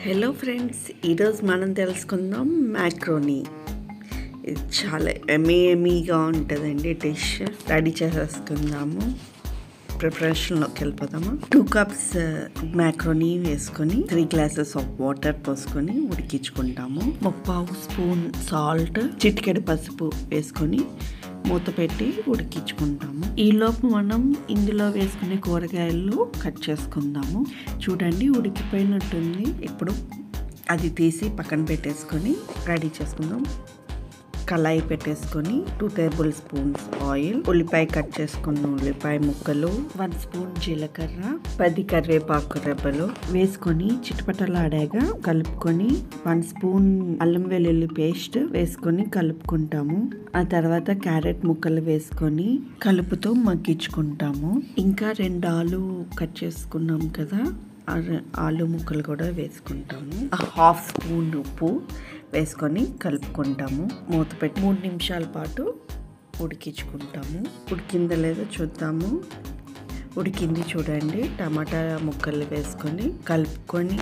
hello friends ఈరోజు మనం తెలుసుకుందాం మ్యాక్రోనీ ఇది చాలా ఎమీ ఎమీగా ఉంటుందండి డిష్ రెడీ చేసేసుకుందాము ప్రిపరేషన్లోకి వెళ్ళిపోదామా టూ కప్స్ మ్యాక్రోనీ వేసుకొని త్రీ గ్లాసెస్ ఆఫ్ వాటర్ పోసుకొని ఉడికించుకుంటాము ముప్పావు స్పూన్ సాల్ట్ చిటికెడు పసుపు వేసుకొని మూత పెట్టి ఉడికించుకుంటాము ఈలోపు మనం ఇందులో వేసుకునే కూరగాయలు కట్ చేసుకుందాము చూడండి ఉడికిపోయినట్టుంది ఇప్పుడు అది తీసి పక్కన పెట్టేసుకొని రెడీ చేసుకుందాం కళాయి పెట్టేసుకొని టూ టేబుల్ స్పూన్స్ ఆయిల్ ఉల్లిపాయ కట్ చేసుకున్న ఉల్లిపాయ ముక్కలు వన్ స్పూన్ జీలకర్ర పది కరివేపాకు రెబ్బలు వేసుకొని చిటపటలాడాగా కలుపుకొని వన్ స్పూన్ అల్లం వెల్లుల్లి పేస్ట్ వేసుకొని కలుపుకుంటాము ఆ తర్వాత క్యారెట్ ముక్కలు వేసుకొని కలుపుతూ మగ్గించుకుంటాము ఇంకా రెండు ఆలు కట్ చేసుకున్నాం కదా ఆ రె- ఆలు ముక్కలు కూడా వేసుకుంటాము ఆ హాఫ్ స్పూన్ ఉప్పు వేసుకొని కలుపుకుంటాము మూత పెట్టి మూడు నిమిషాల పాటు ఉడికించుకుంటాము ఉడికిందో లేదో చూద్దాము ఉడికింది చూడండి టమాటా ముక్కలు వేసుకొని కలుపుకొని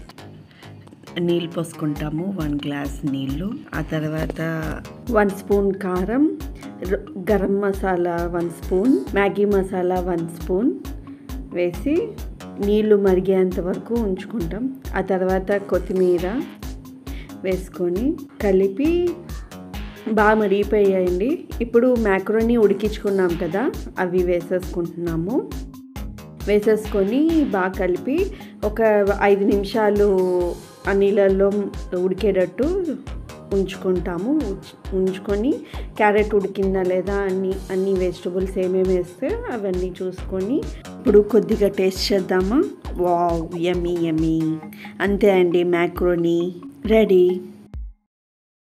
నీళ్ళు పోసుకుంటాము వన్ గ్లాస్ నీళ్ళు ఆ తర్వాత వన్ స్పూన్ కారం ర- garam masala one spoon Maggi masala one spoon వేసి నీళ్ళు మరిగేంత వరకు ఉంచుకుంటాం ఆ తర్వాత కొత్తిమీర వేసుకొని కలిపి బాగా మరిగిపోయాయండి ఇప్పుడు మ్యాక్రోని ఉడికించుకున్నాం కదా అవి వేసేసుకుంటున్నాము వేసేసుకొని బాగా కలిపి ఒక ఐదు నిమిషాలు ఆ నీళ్ళల్లో ఉడికేటట్టు ఉంచుకుంటాము ఉంచ్- ఉంచుకొని క్యారెట్ ఉడికిందా లేదా అన్ని అన్ని వెజిటబుల్స్ ఏమేమి వేస్తే అవన్నీ చూసుకొని ఇప్పుడు కొద్దిగా టేస్ట్ చేద్దామా వావ్ యమ్మీ యమ్మీ అంతే అండి మ్యాక్రోనీ రెడీ